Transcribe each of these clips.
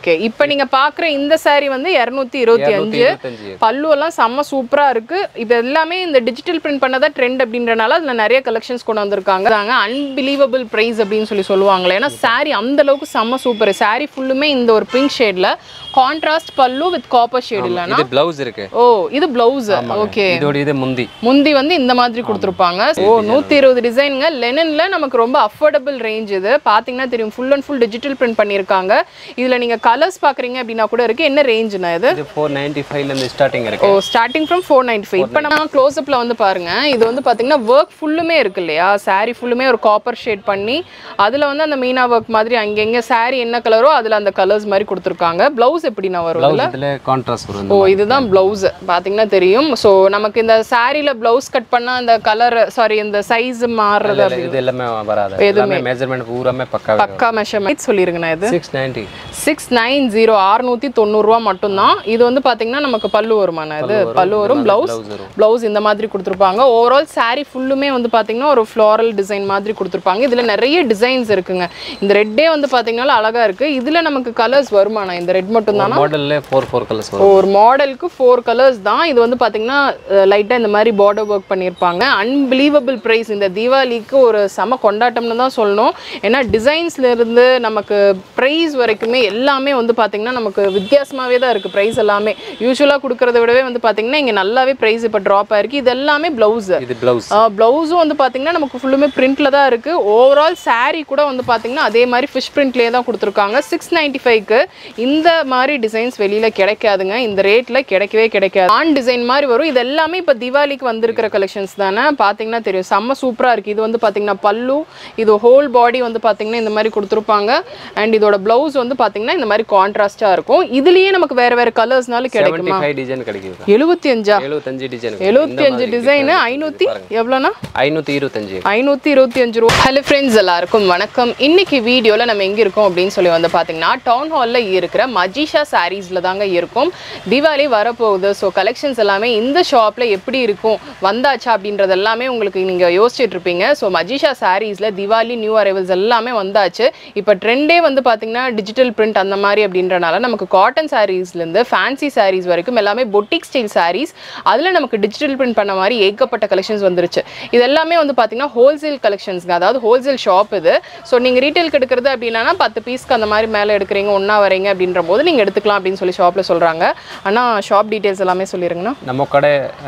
Okay இப்போ நீங்க பாக்குற இந்த saree வந்து இரநூத்தி இருபத்தி அஞ்சு இருபத்தஞ்சு பல்லு எல்லாம் செம்ம சூப்பரா இருக்கு இது எல்லாமே இந்த டிஜிட்டல் பிரிண்ட் பண்ணதா ட்ரெண்ட் அப்படின்றனால அதுல நிறைய கலெக்ஷன்ஸ் கொண்டு வந்திருக்காங்க அன்பிலீவபிள் பிரைஸ் அப்படின்னு சொல்லி சொல்லுவாங்களே ஏன்னா saree அந்த அளவுக்கு செம்ம சூப்பர் saree ஃபுல்லுமே இந்த ஒரு பிங்க் ஷேட்ல contrast pallu with copper shade இல்லைன்னா இது பிளவுஸ் இருக்கு ஓ இது பிளவுஸ் ஓகே இதோட இது முந்தி முந்தி வந்து இந்த மாதிரி கொடுத்துருப்பாங்க ஓ நூத்தி இருபது டிசைனுங்க லெனன்ல நமக்கு ரொம்ப அஃபோர்டபுள் ரேஞ்ச் இது பாத்தீங்கன்னா தெரியும் full and full digital print பண்ணியிருக்காங்க இதுல நீங்க கலர்ஸ் பாக்குறீங்க அப்படின்னா கூட இருக்கு என்ன ரேஞ்சுனா இது இது ஃபோர் நைன்டி ஃபைவ்ல இருந்து ஸ்டார்டிங் ஓ இருக்கு starting from four ninety five இப்போ நம்ம க்ளோஸ் அப்ல வந்து பாருங்க இது வந்து பாத்தீங்கன்னா ஒர்க் ஃபுல்லுமே இருக்கு இல்லையா saree ஃபுல்லுமே ஒரு காப்பர் ஷேட் பண்ணி அதுல வந்து அந்த மீனா ஒர்க் மாதிரி அங்கங்க saree என்ன கலரோ அதுல அந்த கலர்ஸ் மாதிரி கொடுத்துருக்காங்க பிளவுஸ் எப்படின்னா வரும் பிளவுஸ் இதுல கான்ட்ராஸ்ட் வரும் ஓ இதுதான் பிளவுஸ் பாத்தீங்கன்னா தெரியும் ஸோ நமக்கு இந்த சாரியில பிளவுஸ் கட் பண்ணா அந்த கலர் சாரி இந்த சைஸ் மாறுறது இல்ல, இது எல்லாமே வராது எல்லாமே மெஷர்மெண்ட் பூராமே பக்காவே பக்கா மெஷர்மெண்ட் சொல்லிருங்கண்ணா இது six ninety six nine zero அறுநூத்தி தொண்ணூறுரூவா மட்டும்தான் இது வந்து பாத்தீங்கன்னா நமக்கு பல்லு வருமாண்ணா இது பல்லு வரும் பிளவுஸ் பிளவுஸ் வரும் பிளவுஸ் இந்த மாதிரி கொடுத்துருப்பாங்க ஓவரால் saree ஃபுல்லுமே வந்து பாத்தீங்கன்னா ஒரு ஃப்ளாரல் டிசைன் மாதிரி கொடுத்துருப்பாங்க இதுல நிறைய டிசைன்ஸ் இருக்குங்க இந்த ரெட்டே வந்து பாத்தீங்கன்னா அழகா இருக்கு இதுல நமக்கு கலர்ஸ் வருமாண்ணா இந்த ரெட் மட்டும் தானா மாடல்ல ஃபோர் ஃபோர் கலர்ஸ் வரும் ஒரு மாடலுக்கு ஃபோர் கலர்ஸ் தான் இது வந்து பார்த்தீங்கன்னா லைட்டாக இந்த மாதிரி பார்டர் ஒர்க் பண்ணியிருப்பாங்க அன்பிலீவபிள் ப்ரைஸ் இந்த தீபாவளிக்கு ஒரு செம கொண்டாட்டம்னு தான் சொல்லணும் ஏன்னா டிசைன்ஸ்ல இருந்து நமக்கு ப்ரைஸ் வரைக்குமே எல்லாமே வந்து பார்த்தீங்கன்னா நமக்கு வித்தியாசமாகவே தான் இருக்குது ப்ரைஸ் எல்லாமே யூஸ்வலாக கொடுக்கறத விடவே வந்து பார்த்தீங்கன்னா இங்கே நல்லாவே ப்ரைஸ் இப்போ ட்ராப் ஆயிருக்கு இது எல்லாமே ப்ளவுஸு இது பிளவுஸ் ப்ளவுஸும் வந்து பார்த்தீங்கன்னா நமக்கு ஃபுல்லுமே பிரிண்ட்ல தான் இருக்கு ஓவரால் saree கூட வந்து பார்த்தீங்கன்னா அதே மாதிரி ஃபிஷ் பிரிண்ட்லேயே தான் கொடுத்துருக்காங்க சிக்ஸ் நைன்டி ஃபைவ்க்கு இந்த மாதிரி டிசைன்ஸ் வெளியில கிடைக்காதுங்க இந்த ரேட்ல கிடைக்கவே கிடைக்காது ஆன் டிசைன் மாதிரி வரும் இது எல்லாமே இப்போ தீபாவளிக்கு வந்திருக்கிற கலெக்ஷன்ஸ் தானே பார்த்தீங்கன்னா தெரியும் செம்ம சூப்பரா இருக்கு இது வந்து பார்த்தீங்கன்னா பல்லு இது ஹோல் பாடி வந்து பார்த்தீங்கன்னா இந்த மாதிரி கொடுத்துருப்பாங்க அண்ட் இதோட பிளவுஸ் வந்து பார்த்தீங்கன்னா இந்த மாதிரி கான்ட்ராஸ்டா இருக்கும் இதுலயே நமக்கு வேற வேற கலர்ஸ்னாலும் செவன்டி கிடைக்குமா ஃபைவ் டிசைன் கிடைக்குது எழுபத்தி அஞ்சா எழுபத்தஞ்சு டிசைன் எழுபத்தி அஞ்சு டிசைன் ஐநூத்தி எவ்வளோண்ணா ஐநூத்தி இருபத்தஞ்சு ஐநூற்றி இருபத்தி அஞ்சு ரூபா ஹலோ ஃப்ரெண்ட்ஸ் எல்லாருக்கும் வணக்கம் இன்னைக்கு வீடியோவில் நம்ம எங்கே இருக்கோம் அப்படின்னு சொல்லி வந்து பார்த்தீங்கன்னா டவுன் ஹாலில் இருக்கிற மஜிஷா சாரீஸில் தாங்க இருக்கும் தீபாவளி வரப்போகுது ஸோ கலெக்ஷன்ஸ் எல்லாமே இந்த ஷாப்பில் எப்படி இருக்கும் வந்தாச்சா அப்படின்றது எல்லாமே உங்களுக்கு நீங்கள் யோசிச்சுட்டு இருப்பீங்க ஸோ மஜிஷா சாரீஸில் திவாலி நியூ அரைவல்ஸ் எல்லாமே வந்தாச்சு இப்போ ட்ரெண்டே வந்து பார்த்தீங்கன்னா டிஜிட்டல் பிரிண்ட் அந்த மாதிரி அப்படின்றனால நமக்கு காட்டன் சாரீஸ்லேருந்து ஃபேன்சி சாரீஸ் வரைக்கும் எல்லாமே பொட்டிக் ஸ்டைல் சாரீஸ் அதில் நமக்கு டிஜிட்டல் பிரிண்ட் பண்ண மாதிரி ஏகப்பட்ட கலெக்ஷன்ஸ் வந்துருச்சு இது எல்லாமே வந்து பார்த்தீங்கன்னா ஹோல்சேல் கலெக்ஷன்ஸ்ங்க அதாவது ஹோல்சேல் ஷாப் இது ஸோ நீங்கள் ரீட்டைலுக்கு எடுக்கிறது அப்படின்னா பத்து பீஸ்க்கு அந்த மாதிரி மேலே எடுக்கிறீங்க ஒன்றா வரீங்க அப்படின்ற போது நீங்கள் எடுத்துக்கலாம் அப்படின்னு சொல்லி ஷாப்பில் சொல்கிறாங்க ஆனால் ஷாப் டீட்டெயில்ஸ் எல்லாமே சொல்லிடுங்கண்ணா நம்ம கடை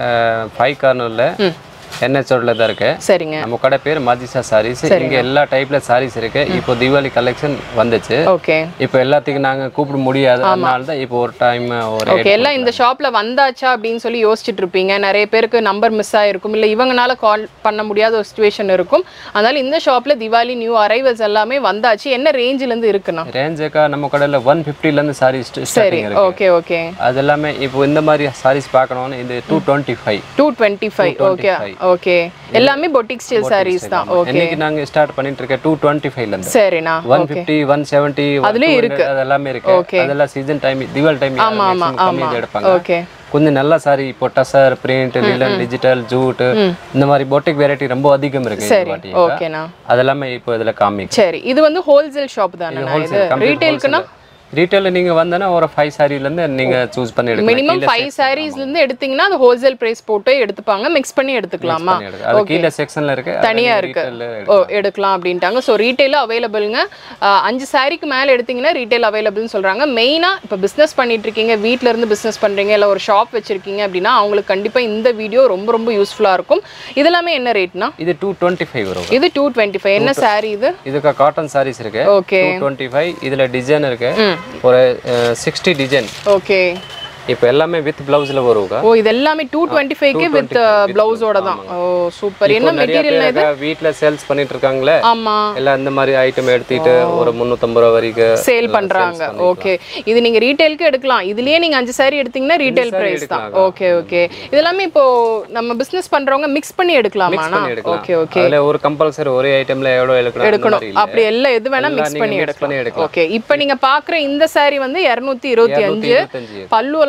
ஃபைவ் கார்னர்ல என்ஹெச் ரோட்ல தான் இருக்கு சரிங்க நம்ம கடை பேர் மஜிசா சாரீஸ் இங்க எல்லா டைப்ல சாரீஸ் இருக்கு இப்போ தீபாவளி கலெக்ஷன் வந்துச்சு ஓகே இப்போ எல்லாத்துக்கும் நாங்க கூப்பிட முடியாது அதனால தான் இப்போ ஒரு டைம் ஒரு ஓகே எல்லாம் இந்த ஷாப்ல வந்தாச்சா அப்படின்னு சொல்லி யோசிச்சுட்டு இருப்பீங்க நிறைய பேருக்கு நம்பர் மிஸ் ஆயிருக்கும் இல்லை இவங்கனால கால் பண்ண முடியாத ஒரு சுச்சுவேஷன் இருக்கும் அதனால இந்த ஷாப்ல திவாலி நியூ அரைவல்ஸ் எல்லாமே வந்தாச்சு என்ன ரேஞ்சில இருந்து இருக்குண்ணா ரேஞ்சுக்கா நம்ம கடையில ஒன் ஃபிஃப்டில இருந்து சாரீஸ் சரி ஸ்டார்டிங் இருக்கு ஓகே ஓகே அது எல்லாமே இப்போ இந்த மாதிரி சாரீஸ் பார்க்கணும்னு இது two twenty five two twenty five okay okay எல்லாமே பொட்டிக் ஸ்டைல் சாரீஸ் தான் ஓகே இன்னைக்கு நாங்க ஸ்டார்ட் பண்ணிட்டு இருக்க டூ டுவெண்ட்டி ஃபைவ்ல இருந்து சரிண்ணா ஒன் ஃபிஃப்டி ஒன் செவன்ட்டி அதுலயும் இருக்கு. அது எல்லாமே இருக்கு Okay. அதெல்லாம் சீசன் டைம் திவால் டைம் கம்மி எடுப்பாங்க ஓகே கொஞ்சம் நல்ல சாரி இப்போ tussar print linen digital jute இந்த மாதிரி பொட்டிக் வெரைட்டி ரொம்ப அதிகம் இருக்கு இந்த வாட்டி ஓகேண்ணா அதெல்லாமே இப்போ இதுல காமிக்கும் சரி இது வந்து ஹோல்சேல் ஷாப் தானே இது ரீட்டைலுக்குன்னா ரீட்டைல நீங்க வந்தனா ஒரு ஃபைவ் சாரில இருந்து நீங்க சூஸ் பண்ணி எடுக்கலாம் மினிமம் ஃபைவ் சாரீஸ்ல இருந்து எடுத்தீங்கன்னா அது ஹோல்சேல் பிரைஸ் போட்டு எடுத்துப்பாங்க மிக்ஸ் பண்ணி எடுத்துக்கலாமா பண்ணி எடுக்கலாம். அது கீழே செக்ஷன்ல இருக்கு அது தனியா நீங்க இருக்கு retail ல ஓ எடுக்கலாம் அப்படின்ட்டாங்க ஸோ ரீட்டைல அவைலபிள்ங்க அஞ்சு சாரிக்கு மேல எடுத்தீங்கன்னா ரீட்டைல் அவைலபிள்னு சொல்றாங்க மெயினா இப்போ பிசினஸ் பண்ணிட்டு இருக்கீங்க வீட்ல இருந்து பிசினஸ் பண்றீங்க இல்ல ஒரு ஷாப் வச்சிருக்கீங்க அப்படின்னா அவங்களுக்கு கண்டிப்பா இந்த வீடியோ ரொம்ப ரொம்ப யூஸ்ஃபுல்லா இருக்கும் இதெல்லாமே என்ன ரேட்னா இது டூ டுவெண்ட்டி ஃபைவ் வரும் இது டூ டுவெண்ட்டி ஃபைவ் என்ன சாரி இது இதுக்கு காட்டன் சாரீஸ் இருக்கு ஓகே டூ டுவெண்ட்டி ஃபைவ் இதுல டிசைன் இருக்கு ஒரு சிக்ஸ்டி டிசைன் ஓகே இப்போ எல்லாமே வித் பிளவுஸ்ல வருங்க ஓ இது எல்லாமே டூ டுவெண்ட்டி ஃபைவ்க்கு வித் பிளவுஸோட தான் ஓ சூப்பர் என்ன மெட்டீரியல் இது வீட்ல சேல்ஸ் பண்ணிட்டு இருக்காங்களே ஆமா எல்லாம் இந்த மாதிரி ஐட்டம் எடுத்துட்டு ஒரு முந்நூற்றம்பது ரூபா வரைக்கும் சேல் பண்றாங்க ஓகே இது நீங்க ரீட்டைலுக்கு எடுக்கலாம் இதுலயே நீங்க அஞ்சு சாரி எடுத்தீங்கன்னா ரீட்டைல் பிரைஸ் தான் ஓகே ஓகே இதெல்லாமே இப்போ நம்ம பிசினஸ் பண்றவங்க மிக்ஸ் பண்ணி எடுக்கலாமா எடுக்கலாம். ஓகே ஓகே அதுல ஒரு கம்பல்சரி ஒரே ஐட்டம்ல எவ்வளவு எடுக்கணும் அந்த எடுக்கணும் மாதிரி இல்ல. அப்படி எல்லாம் எது வேணா எல்லாம் மிக்ஸ் நீங்க பண்ணி mix எடுக்கலாம் பண்ணி எடுக்கலாம். ஓகே இப்போ நீங்க பாக்குற இந்த சாரி வந்து 225 அஞ்சு இருபத்தஞ்சு பல்லு எல்லாம்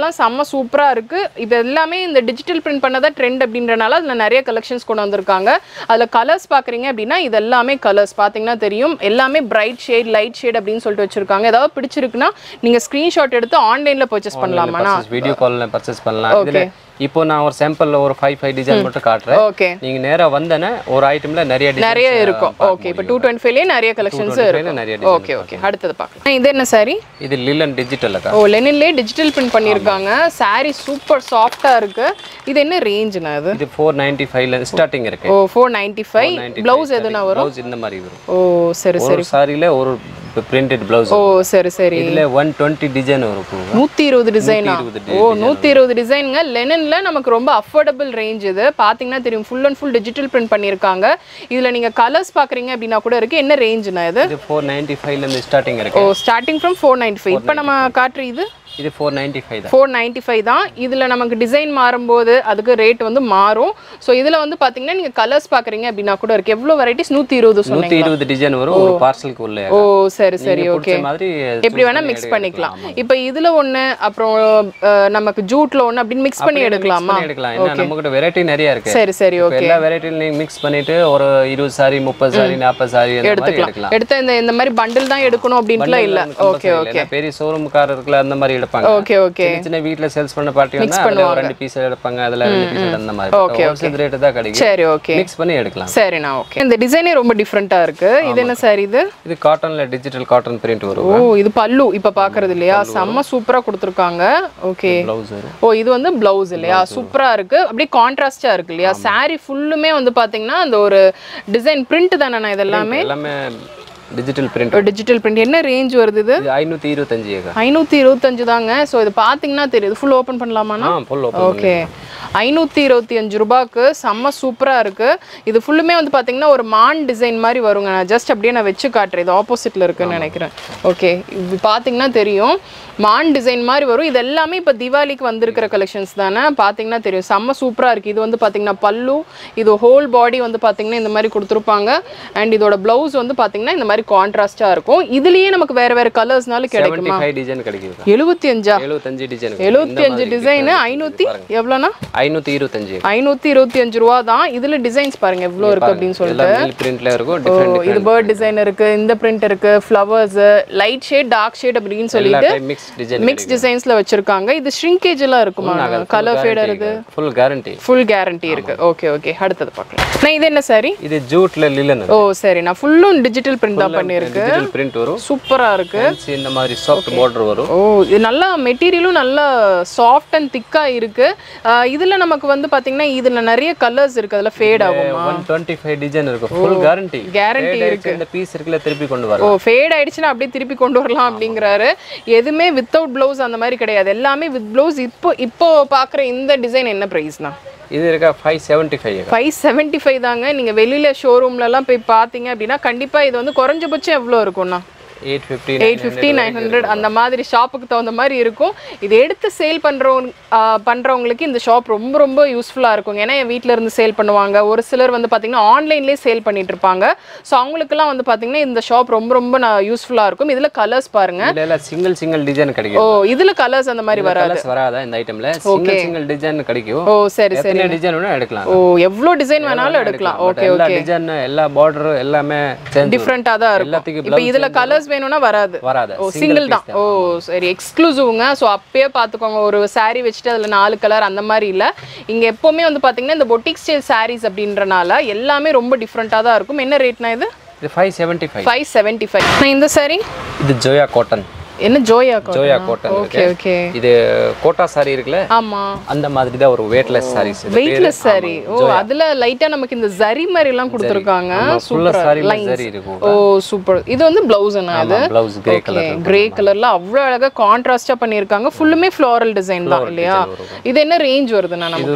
எல்லாம் செம்ம சூப்பரா இருக்கு இது எல்லாமே இந்த டிஜிட்டல் பிரிண்ட் பண்ணதா ட்ரெண்ட் அப்படின்றனால அதுல நிறைய கலெக்ஷன்ஸ் கொண்டு வந்திருக்காங்க அதுல கலர்ஸ் பாக்குறீங்க அப்படின்னா இது எல்லாமே கலர்ஸ் பாத்தீங்கன்னா தெரியும் எல்லாமே பிரைட் ஷேட் லைட் ஷேட் அப்படின்னு சொல்லிட்டு வச்சிருக்காங்க ஏதாவது பிடிச்சிருக்குன்னா நீங்க ஸ்கிரீன்ஷாட் எடுத்து ஆன்லைன்ல பர்ச்சேஸ் பண்ணலாமா வீடியோ கால்ல பர்ச்சேஸ் பண்ணலாம் இதுல இப்போ நான் ஒரு சாம்பிள்ல ஒரு ஃபைவ் ஃபைவ் டிசைன் மட்டும் காட்டுறேன் ஓகே நீங்க நேரா வந்தேன்னா ஒரு ஐட்டம்ல நிறைய designs, நிறைய அஹ், இருக்கும் பார்க்க ஓகே இப்போ டூ டுவெண்ட்டி ஃபைவ்லேயே நிறைய கலெக்ஷன்ஸ் 225 ல இருக்கும் நிறைய design ஓகே ஓகே அடுத்தது பார்க்கலாம் இது என்ன சாரி இது லிலன் டிஜிட்டல் அக்கா ஓ லெனின்லேயே டிஜிட்டல் பிரிண்ட் பண்ணியிருக்காங்க சாரி சூப்பர் சாஃப்டா இருக்கு இது என்ன ரேஞ்சுண்ணா இது இது ஃபோர் நைன்டி ஃபைவ்ல இருந்து இருக்கு ஓ ஃபோர் நைன்டி ஃபைவ் ப்ளவுஸ் எதுனா வரும் ப்ளவுஸ் இந்த மாதிரி வரும் ஓ சரி சரி ஒரு சாரியில ஒரு பிரிண்டட் ப்ளவுஸ் ஓ சரி சரி இதுல ஒன் டுவெண்ட்டி டிசைன் வரும் பூங்க. நூத்தி இருபது டிசைனா 120 ஓ நூத்தி இருபது டிசைனுங்க லெனன்ல நமக்கு ரொம்ப அஃபோர்டபுள் ரேஞ்ச் இது பாத்தீங்கன்னா தெரியும் full and full digital print பண்ணியிருக்காங்க இதுல நீங்க கலர்ஸ் பாக்குறீங்க அப்படின்னா கூட இருக்கு என்ன ரேஞ்சுண்ணா இது இது ஃபோர் நைன்டி ஃபைவ்ல இருந்து ஸ்டார்டிங் ஓ இருக்கு starting from four ninety five இப்போ நம்ம காட்டுற இது இது ஃபோர் நைன்டி ஃபைவ் தான் ஃபோர் நைன்டி ஃபைவ் தான் இதில் நமக்கு டிசைன் மாறும்போது அதுக்கு ரேட் வந்து மாறும் ஸோ இதில் வந்து பார்த்தீங்கன்னா நீங்கள் கலர்ஸ் பார்க்குறீங்க அப்படின்னா கூட இருக்கு எவ்வளோ வெரைட்டிஸ் நூற்றி இருபது சொன்னீங்க நூத்தி இருபது டிசைன் வரும் ஒரு பார்சலுக்கு உள்ள ஓ சரி சரி நீங்க ஓகே பிடிச்ச மாதிரி எப்படி வேணா மிக்ஸ் பண்ணிக்கலாம் இப்போ இதுல ஒண்ணு அப்புறம் அஹ், நமக்கு ஜூட்ல ஒண்ணு அப்படின்னு மிக்ஸ் பண்ணி எடுக்கலாமா பண்ணி எடுக்கலாம் ஏன்னா நம்ம கிட்ட வெரைட்டி நிறைய இருக்கு சரி சரி இப்ப ஓகே எல்லா வெரைட்டியும் நீங்க மிக்ஸ் பண்ணிட்டு ஒரு இருபது சாரி முப்பது சாரி நாற்பது சாரி அந்த மாதிரி எடுக்கலாம் எடுத்த இந்த இந்த மாதிரி பண்டில் தான் எடுக்கணும் அப்படின்ட்டுலாம் இல்ல ஓகே compulsory இல்ல. ஏன்னா பெரிய ஷோரூம்காரருக்குல அந்த மாதிரி எடுப்பாங்க ஓகே ஓகே சின்ன சின்ன வீட்ல சேல்ஸ் பண்ண பார்ட்டி வந்தா அதுல ஒரு ரெண்டு பீஸ் எடுப்பாங்க அதுல ரெண்டு பீஸ் அந்த மாதிரி ஹோல்சேல் ரேட் தான் கிடைக்கும் சரி ஓகே மிக்ஸ் பண்ணி எடுக்கலாம் சரிண்ணா ஓகே இந்த டிசைனே ரொம்ப டிஃப்ரெண்டா இருக்கு இது என்ன சார் இது இது காட்டன்ல டிஜிட்டல் காட்டன் பிரிண்ட் வரும் ஓ இது பல்லு இப்ப பாக்குறது இல்லையா செம்ம சூப்பரா கொடுத்துருக்காங்க ஓகே பிளவுஸ் வரும் ஓ இது வந்து பிளவுஸ் இல்லையா சூப்பரா இருக்கு அப்படியே கான்ட்ராஸ்டா இருக்கு இல்லையா saree ஃபுல்லுமே வந்து பாத்தீங்கன்னா அந்த ஒரு டிசைன் பிரிண்ட் தானே இதெல்லாமே எல்லாமே டிஜிட்டல் பிரிண்ட் டிஜிட்டல் பிரிண்ட் என்ன ரேஞ்ச் வருது இது இது ஐநூத்தி இருபத்தஞ்சு ஏக்கா ஐநூத்தி இருபத்தஞ்சு தாங்க ஸோ இது பாத்தீங்கன்னா தெரியுது ஃபுல் ஓப்பன் பண்ணலாமாண்ணா ஆ ஃபுல் ஓப்பன் ஓகே ஐநூற்றி இருபத்தி அஞ்சு ரூபாய்க்கு செம்ம சூப்பராக இருக்குது இது ஃபுல்லுமே வந்து பார்த்தீங்கன்னா ஒரு மான் டிசைன் மாதிரி வருங்க நான் ஜஸ்ட் அப்படியே நான் வச்சு காட்டுறேன் இது ஆப்போசிட்டில் இருக்குன்னு நினைக்கிறேன் ஓகே இது பார்த்தீங்கன்னா தெரியும் மான் டிசைன் மாதிரி வரும் இது எல்லாமே இப்போ தீபாவளிக்கு வந்திருக்கிற கலெக்ஷன்ஸ் தானே பார்த்தீங்கன்னா தெரியும் செம்ம சூப்பராக இருக்குது இது வந்து பார்த்தீங்கன்னா பல்லு இது ஹோல் பாடி வந்து பார்த்தீங்கன்னா இந்த மாதிரி கொடுத்துருப்பாங்க அண்ட் இதோட ப்ளவுஸ் வந்து பார்த்தீங்கன்னா இந்த மாதிரி கான்ட்ராஸ்டாக இருக்கும் இதுலேயே நமக்கு வேறு வேறு கலர்ஸ்னாலும் செவன்டி கிடைக்குமா ஃபைவ் டிசைன் கிடைக்குது எழுபத்தி அஞ்சா எழுபத்தஞ்சு டிசைன் எழுபத்தி அஞ்சு டிசைனு ஐநூற்றி எவ்வளோண்ணா ஐநூத்தி இருபத்தஞ்சு ஐநூத்தி இருபத்தி அஞ்சு ரூபா தான் இதுல டிசைன்ஸ் பாருங்க எவ்வளவு இருக்கு அப்படின்னு சொல்லிட்டு எல்லாம் மில் பிரிண்ட்ல இருக்கும் ஓ, டிஃப்ரெண்ட் இது பேர்ட் டிசைன் இருக்கு இந்த பிரிண்ட் இருக்கு flowers light shade dark shade அப்படின்னு எல்லா சொல்லிட்டு டைப் மிக்ஸ் டிசைன் மிக்ஸ் டிசைன்ஸ்ல வச்சிருக்காங்க இது ஷ்ரிங்கேஜ் எல்லாம் இருக்குமா கலர் ஃபேடர் இது ஃபுல் கேரண்டி ஃபுல் கேரண்டி இருக்கு ஓகே ஓகே அடுத்தது பார்க்கலாம் நான் இது என்ன சாரி இது ஜூட்ல லிலன் ஓ சரி நான் ஃபுல்லும் டிஜிட்டல் பிரிண்ட் தான் பண்ணியிருக்கு டிஜிட்டல் பிரிண்ட் வரும் சூப்பரா இருக்கு Fancy இந்த மாதிரி சாஃப்ட் பார்டர் வரும் ஓ இது நல்லா மெட்டீரியலும் நல்லா சாஃப்ட் அண்ட் திக்கா இருக்கு ஆஹ் இதுல நமக்கு வந்து பாத்தீங்கன்னா இதுல நிறைய கலர்ஸ் இருக்கு அதுல ஃபேட் ஆகுமா ஒன் டுவெண்ட்டி ஃபைவ் டிசைன் இருக்கும் ஃபுல் கேரண்டி Guarantee இருக்கு இந்த பீஸ் இருக்குல்ல திருப்பி கொண்டு ஓ வரலாம் ஃபேட் ஆயிடுச்சுன்னா அப்படியே திருப்பி கொண்டு வரலாம் அப்படிங்கிறாரு எதுவுமே வித்தவுட் ப்ளவுஸ் அந்த மாதிரி கிடையாது எல்லாமே வித் ப்ளவுஸ் இப்போ இப்போ பார்க்குற இந்த டிசைன் என்ன ப்ரைஸ்னா இது இருக்கா five seventy five five seventy five தாங்க நீங்கள் வெளியில் ஷோரூம்லலாம் போய் பார்த்தீங்க அப்படின்னா கண்டிப்பாக இது வந்து குறைஞ்சபட்சம் எவ்வளோ இருக்கும்ண்ணா eight fifty eight fifty nine hundred அந்த மாதிரி ஷாப்புக்கு தகுந்த மாதிரி இருக்கும் இது எடுத்து சேல் பண்ணுறவங்க பண்ணுறவங்களுக்கு இந்த ஷாப் ரொம்ப ரொம்ப யூஸ்ஃபுல்லாக இருக்கும் ஏன்னா என் வீட்டில் இருந்து சேல் பண்ணுவாங்க ஒரு சிலர் வந்து பார்த்தீங்கன்னா ஆன்லைன்லேயே சேல் பண்ணிட்டு இருப்பாங்க ஸோ அவங்களுக்குலாம் வந்து பார்த்தீங்கன்னா இந்த ஷாப் ரொம்ப ரொம்ப நான் யூஸ்ஃபுல்லாக இருக்கும் இதில் கலர்ஸ் பாருங்க இதுல எல்லாம் சிங்கிள் சிங்கிள் டிசைன் ஓ கிடைக்கும் இதில் கலர்ஸ் அந்த மாதிரி வராது கலர்ஸ் வராதா இந்த ஐட்டம்ல சிங்கிள் சிங்கிள் டிசைன் கிடைக்கும் ஓ சரி சரி எத்தனை டிசைன் வேணா எடுக்கலாம் ஓ எவ்வளோ டிசைன் வேணாலும் எடுக்கலாம் But ஓகே எல்லா டிசைன் எல்லா பார்டர் எல்லாமே சேஞ்ச் டிஃப்ரெண்ட்டாக தான் இருக்கும் எல்லாத்துக்கும் இப்போ இதில் கலர்ஸ் வேணும்னா வராது வராது ஓ சிங்கிள் தான் ஓ சரி எக்ஸ்க்ளூசிவ்ங்க ஸோ அப்பயே பார்த்துக்கோங்க ஒரு saree வச்சுட்டு அதில் நாலு கலர் அந்த மாதிரி இல்லை இங்கே எப்போவுமே வந்து பார்த்தீங்கன்னா இந்த பொட்டிக் ஸ்டைல் sarees அப்படின்றனால எல்லாமே ரொம்ப டிஃப்ரெண்ட்டாக தான் இருக்கும் என்ன ரேட்னா இது இது five seventy five five seventy five இந்த saree இது ஜோயா காட்டன் என்ன ஜோயா ஜோயா காட்டன் ஓகே ஓகே இது கோட்டா சாரி இருக்குல்ல ஆமா அந்த மாதிரி தான் ஒரு வெயிட்லெஸ் சாரீஸ் வெயிட்லெஸ் saree ஓ அதுல லைட்டா நமக்கு இந்த ஜரி மாதிரி எல்லாம் கொடுத்துருக்காங்க ஃபுல்லா சூப்பர் சாரில லைன்ஸ் சரி இருக்கும் ஓ சூப்பர் இது வந்து பிளவுஸ் என்ன இது ப்ளவுஸ் கிரே கலர் கிரே கலர்ல அவ்வளோ அழகா கான்ட்ராஸ்டா பண்ணியிருக்காங்க ஃபுல்லுமே ஃப்ளோரல் டிசைன் தான் இல்லையா இது என்ன ரேஞ்ச் வருதுண்ணா நமக்கு